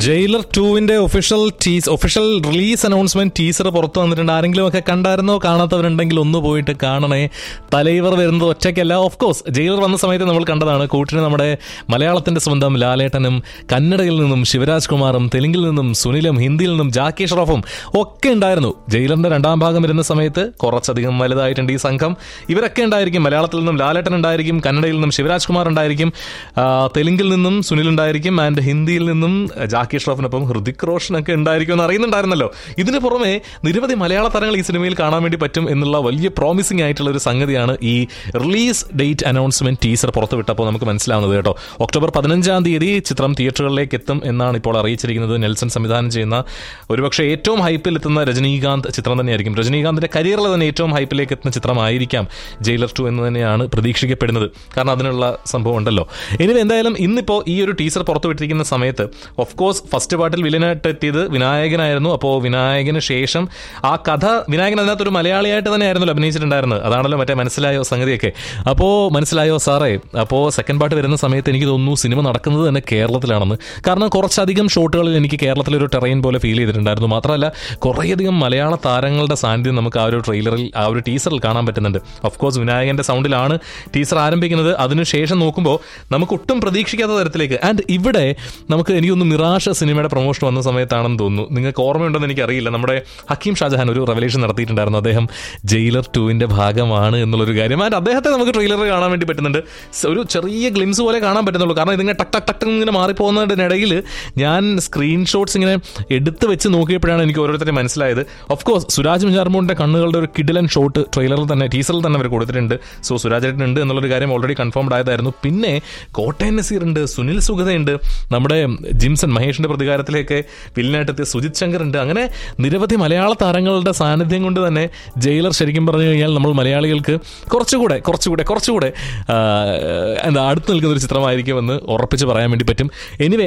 jailer ടുവിന്റെ official ടീസ് official release announcement teaser പുറത്തു വന്നിട്ടുണ്ട് ആരെങ്കിലും ഒക്കെ കണ്ടായിരുന്നോ കാണാത്തവരുണ്ടെങ്കിൽ ഒന്ന് പോയിട്ട് കാണണേ തലൈവർ വരുന്നത് ഒറ്റയ്ക്കല്ല ഓഫ് കോഴ്സ് ജയിലർ വന്ന സമയത്ത് നമ്മൾ കണ്ടതാണ് കൂട്ടിന് നമ്മുടെ മലയാളത്തിന്റെ സ്വന്തം ലാലേട്ടനും കന്നഡയിൽ നിന്നും ശിവരാജ് കുമാറും തെലുങ്കിൽ നിന്നും സുനിലും ഹിന്ദിയിൽ നിന്നും ജാക്കി ഷറഫും ഒക്കെ ഉണ്ടായിരുന്നു ജയിലറിന്റെ രണ്ടാം ഭാഗം വരുന്ന സമയത്ത് കുറച്ചധികം വലുതായിട്ടുണ്ട് ഈ സംഘം ഇവരൊക്കെ ഉണ്ടായിരിക്കും മലയാളത്തിൽ നിന്നും ലാലേട്ടൻ ഉണ്ടായിരിക്കും കന്നഡയിൽ നിന്നും ശിവരാജ് കുമാർ ഉണ്ടായിരിക്കും ആ, തെലുങ്കിൽ നിന്നും സുനിൽ ഉണ്ടായിരിക്കും ആൻഡ് ഹിന്ദിയിൽ നിന്നും ജാക്കി ഷ്രോഫിനൊപ്പം ഹൃതിക് റോഷൻ ഒക്കെ ഉണ്ടായിരിക്കും എന്ന് അറിയുന്നുണ്ടായിരുന്നല്ലോ ഇതിന് പുറമെ നിരവധി മലയാള താരങ്ങൾ ഈ സിനിമയിൽ കാണാൻ വേണ്ടി പറ്റും എന്നുള്ള വലിയ പ്രോമിസിംഗ് ആയിട്ടുള്ള ഒരു സംഗതിയാണ് ഈ റിലീസ് ഡേറ്റ് അനൗൺസ്മെന്റ് ടീസർ പുറത്തുവിട്ടപ്പോൾ നമുക്ക് മനസ്സിലാവുന്നത് കേട്ടോ ഒക്ടോബർ പതിനഞ്ചാം തീയതി ചിത്രം തിയേറ്ററുകളിലേക്ക് എത്തും എന്നാണ് ഇപ്പോൾ അറിയിച്ചിരിക്കുന്നത് നെൽസൺ സംവിധാനം ചെയ്യുന്ന ഒരുപക്ഷെ ഏറ്റവും ഹൈപ്പിൽ എത്തുന്ന രജനീകാന്ത് ചിത്രം തന്നെയായിരിക്കും രജനീകാന്തിന്റെ കരിയറിൽ തന്നെ ഏറ്റവും ഹൈപ്പിലേക്ക് എത്തുന്ന ചിത്രമായിരിക്കാം ജയിലർ ടു എന്ന് തന്നെയാണ് പ്രതീക്ഷിക്കപ്പെടുന്നത് കാരണം അതിനുള്ള സംഭവം ഉണ്ടല്ലോ ഇനി എന്തായാലും ഇന്നിപ്പോൾ ഈ ഒരു ടീസർ പുറത്തുവിട്ടിരിക്കുന്ന സമയത്ത് ഓഫ് കോഴ്സ് ഫസ്റ്റ് പാർട്ടിൽ വില്ലനായിട്ട് എത്തിയത് വിനായകനായിരുന്നു അപ്പോൾ വിനായകന് ശേഷം ആ കഥ വിനായകൻ അതിനകത്ത് ഒരു മലയാളിയായിട്ട് തന്നെ ആയിരുന്നല്ലോ അഭിനയിച്ചിട്ടുണ്ടായിരുന്നത് അതാണല്ലോ മറ്റേ മനസ്സിലായോ സംഗതിയൊക്കെ അപ്പോൾ മനസ്സിലായോ സാറേ അപ്പോൾ സെക്കൻഡ് പാർട്ട് വരുന്ന സമയത്ത് എനിക്ക് തോന്നുന്നു സിനിമ നടക്കുന്നത് തന്നെ കേരളത്തിലാണെന്ന് കാരണം കുറച്ചധികം ഷോട്ടുകളിൽ എനിക്ക് കേരളത്തിലെ ഒരു ടെറൈൻ പോലെ ഫീൽ ചെയ്തിട്ടുണ്ടായിരുന്നു മാത്രമല്ല കുറേയധികം മലയാള താരങ്ങളുടെ സാന്നിധ്യം നമുക്ക് ആ ഒരു ട്രെയിലറിൽ ആ ഒരു ടീസറിൽ കാണാൻ പറ്റുന്നുണ്ട് ഓഫ് കോഴ്സ് വിനായകന്റെ സൗണ്ടിലാണ് ടീസർ ആരംഭിക്കുന്നത് അതിനുശേഷം നോക്കുമ്പോൾ നമുക്ക് ഒട്ടും പ്രതീക്ഷിക്കാത്ത തരത്തിലേക്ക് ആൻഡ് ഇവിടെ നമുക്ക് എനിക്കൊന്ന് മിറാഷ സിനിമയുടെ പ്രൊമോഷൻ വന്ന സമയത്താണെന്ന് തോന്നുന്നു നിങ്ങൾക്ക് ഓർമ്മയുണ്ടെന്ന് എനിക്കറിയില്ല നമ്മുടെ ഹക്കീം ഷാജഹാൻ ഒരു റെവലേഷൻ നടത്തിയിട്ടുണ്ടായിരുന്നു അദ്ദേഹം ജയിലർ ടുവിന്റെ ഭാഗമാണ് എന്നുള്ളൊരു കാര്യം ആൻഡ് അദ്ദേഹത്തെ നമുക്ക് ട്രെയിലറിൽ കാണാൻ വേണ്ടി പറ്റുന്നുണ്ട് സ് ഒരു ചെറിയ ഗ്ലിംസ് പോലെ കാണാൻ പറ്റുന്നുള്ളൂ കാരണം ഇതിങ്ങനെ ടക്ക് ടക്ക് ടക്ക് ഇങ്ങനെ മാറിപ്പോകുന്നതിനിടയിൽ ഞാൻ സ്ക്രീൻഷോട്ട്സ് ഇങ്ങനെ എടുത്ത് വെച്ച് നോക്കിയപ്പോഴാണ് എനിക്ക് ഓരോരുത്തരെ മനസ്സിലായത് ഓഫ് കോഴ്സ് സുരാജ് മഞ്ചാർമോന്റെ കണ്ണുകളുടെ ഒരു കിഡിലൻ ഷോട്ട് ട്രെയിലറിൽ തന്നെ ടീസറിൽ തന്നെ അവർ കൊടുത്തിട്ടുണ്ട് സോ സുരാജ് ഏട്ടൻ ഉണ്ട് എന്നുള്ളൊരു കാര്യം ഓൾറെഡി കൺഫേംഡ് ആയതായിരുന്നു പിന്നെ കോട്ടയം നസീർ ഉണ്ട് സുനിൽ സുഗതയുണ്ട് നമ്മുടെ ജിംസൺ മഹേഷിന്റെ പ്രതികാരത്തിലേക്ക് വില്ലനായിട്ടെത്തിയ സുജിത് ശങ്കർ ഉണ്ട് അങ്ങനെ നിരവധി മലയാള താരങ്ങളുടെ സാന്നിധ്യം കൊണ്ട് തന്നെ ജയിലർ ശരിക്കും പറഞ്ഞു കഴിഞ്ഞാൽ നമ്മൾ മലയാളികൾക്ക് കുറച്ചുകൂടെ കുറച്ചുകൂടെ കുറച്ചുകൂടെ ആ, എന്താ അടുത്ത് നിൽക്കുന്ന ഒരു ചിത്രമായിരിക്കുമെന്ന് ഉറപ്പിച്ച് പറയാൻ വേണ്ടി പറ്റും എനിവേ